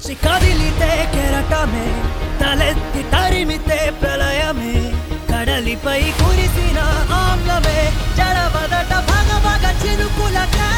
వచ్చి కదిలితే కెరటమే తలెత్తి తరిమితే ప్రళయమే కడలిపై కురిసిన ఆమ్లమే జడబదట భగ భగ చినుకులకే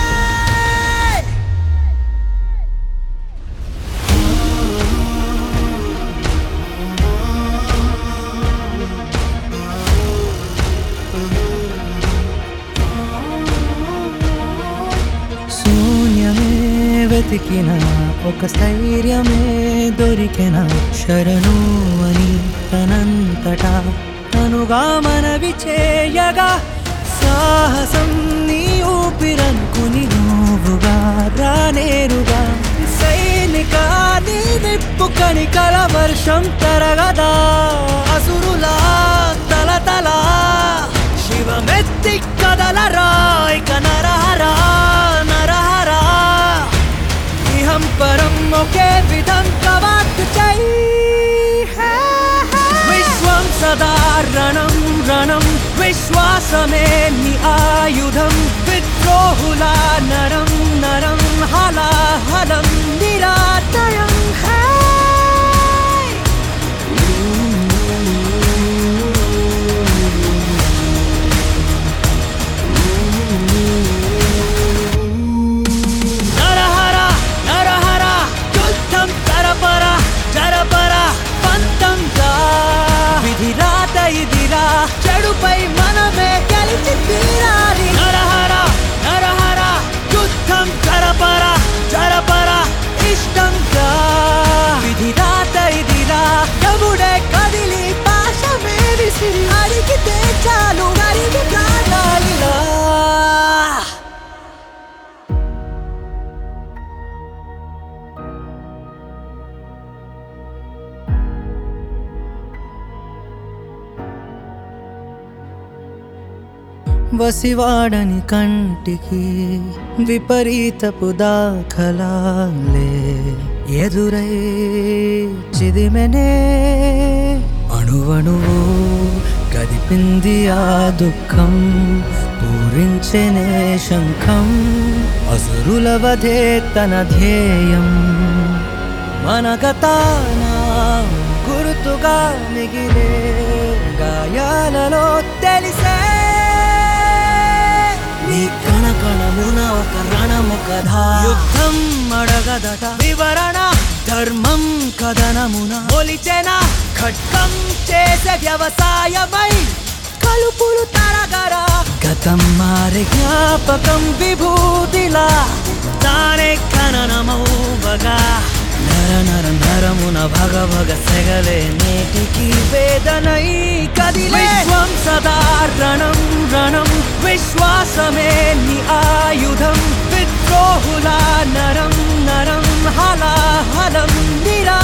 శూన్యమే వెతికిన ఒక స్థైర్యమే దొరికిన శరణు అని తనంతటా తనుగా మనవి చేయగా సాహసం నీ ఊపిరనుకుని నువ్వుగా రానేరుగా సైనిక నీ నిప్పు కణికల వర్షం తరగదా అసురులా తల తల శివమెత్తి కదలరా ఇక నరహరా నరహరా ఇహం పరం ఒకే విధం కవాత్ చై విశ్వం సదా రణం రణం విశ్వాసమే ని ఆయుధం విద్రోహుల నరం నరం హలాహలం నిరాటయం హై నరహర నరహర యుద్ధం జరపర జరపర పంతంగా విధిరాత ఇదిరా చెడుపై మనమే గెలిచి తీరాలి నరహర నరహర యుద్ధం జరపర జరపర ఇష్టంగా విధిరాత ఇదిరా ఎవడే కదిలి పాశమే విసిరి అడిగితే చాలు అడిగి ప్రాణాలిలా వసివాడని కంటికి విపరీతపు దాఖలాలే ఎదురై చిదిమెనే అణువణువు కదిపింది ఆ దుఃఖం పూరించెనే శంఖం అసురుల వధే తన ధ్యేయం మన గతాన గుర్తుగా మిగిలే గాయాలలో తెలిసే నీ కణ కణమున ఒక రణము కథ యుద్ధం అడగదట వివరణ ధర్మం కథనమున ఒలిచెన ఖడ్గం చేసే వ్యవసాయమై కలుపులు తరగరా గతం మారే జ్ఞాపకం విభూతిలా తానే ఖననమౌవగా నర నర నరమున భగ భగ సెగలే నేటికి వేదనై కదిలే విశ్వం సదా రణం రణం విశ్వాసమే ని ఆయుధం విద్రోహుల నరం నరం హలాహలం నిరా